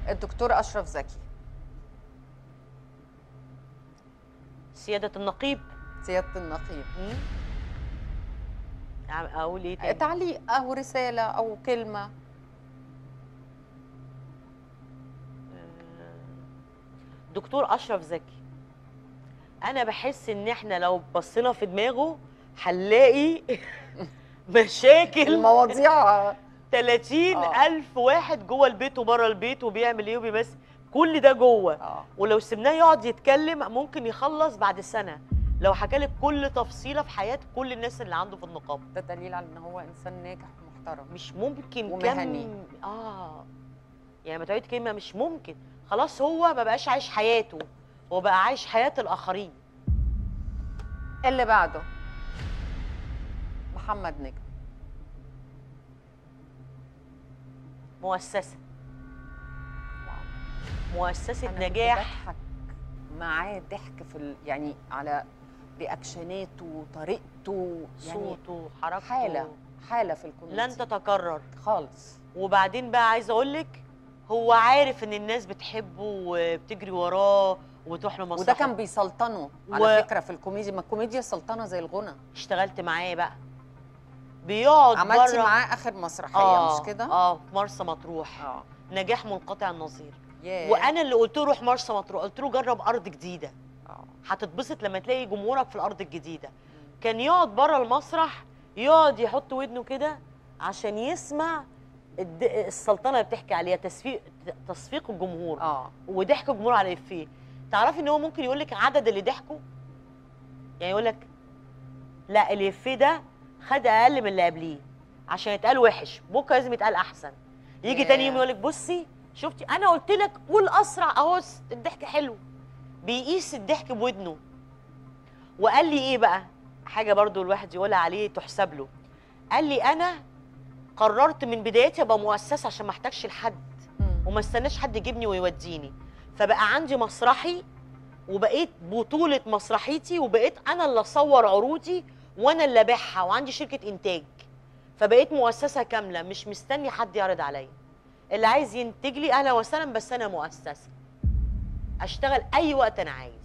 الدكتور اشرف زكي سياده النقيب سياده النقيب مم. أع- اقول ايه تاني تعليق او رساله او كلمه دكتور اشرف زكي انا بحس ان احنا لو بصينا في دماغه هنلاقي مشاكل المواضيع 30 آه. الف واحد جوه البيت وبره البيت وبيعمل ايه وبيمثل كل ده جوه اه ولو سيبناه يقعد يتكلم ممكن يخلص بعد سنه لو حكى لك كل تفصيله في حياه كل الناس اللي عنده في النقابه ده دليل على ان هو انسان ناجح ومحترم مش ممكن ومهني. كم اه يعني ما تعيد كلمه مش ممكن خلاص هو ما بقاش عايش حياته هو بقى عايش حياه الاخرين اللي بعده محمد نجم مؤسسه مؤسسه أنا كنت نجاح بضحك معاه ضحك في ال... يعني على رياكشناته وطريقته يعني صوته حركته حاله حاله في الكوميديا لن تتكرر خالص وبعدين بقى عايزه اقول لك هو عارف ان الناس بتحبه وبتجري وراه وتروح له وده مسرح كان بيسلطنه على و- فكره في الكوميديا ما الكوميديا سلطنه زي الغنى اشتغلت معاه بقى بيقعد عملتي بره معاه اخر مسرحيه اه مش كده اه في مرسى مطروح اه نجاح منقطع النظير ياه. وانا اللي قلت له روح مرسى مطروح قلت له جرب ارض جديده اه هتتبسط لما تلاقي جمهورك في الارض الجديده كان يقعد بره المسرح يقعد يحط ودنه كده عشان يسمع الد- السلطنه اللي بتحكي عليها تصفيق تصفيق الجمهور اه وضحك الجمهور على الافيه تعرفي ان هو ممكن يقول لك عدد اللي ضحكوا يعني يقول لك لا الافيه ده خد اقل من اللي قبليه عشان يتقال وحش بكره لازم يتقال احسن يجي تاني يوم ياه. يقول لك بصي شفتي انا قلت لك قول اسرع اهو س- الضحك حلو بيقيس الضحك بودنه وقال لي ايه بقى حاجه برضو الواحد يقولها عليه تحسب له قال لي انا قررت من بدايتي ابقى مؤسسه عشان ما احتاجش لحد مم. وما استناش حد يجيبني ويوديني فبقى عندي مسرحي وبقيت بطولة مسرحيتي وبقيت أنا اللي أصور عروضي وأنا اللي أبيعها وعندي شركة إنتاج فبقيت مؤسسة كاملة مش مستني حد يعرض عليا اللي عايز ينتج لي أهلا وسهلا بس أنا مؤسسة أشتغل أي وقت أنا عايز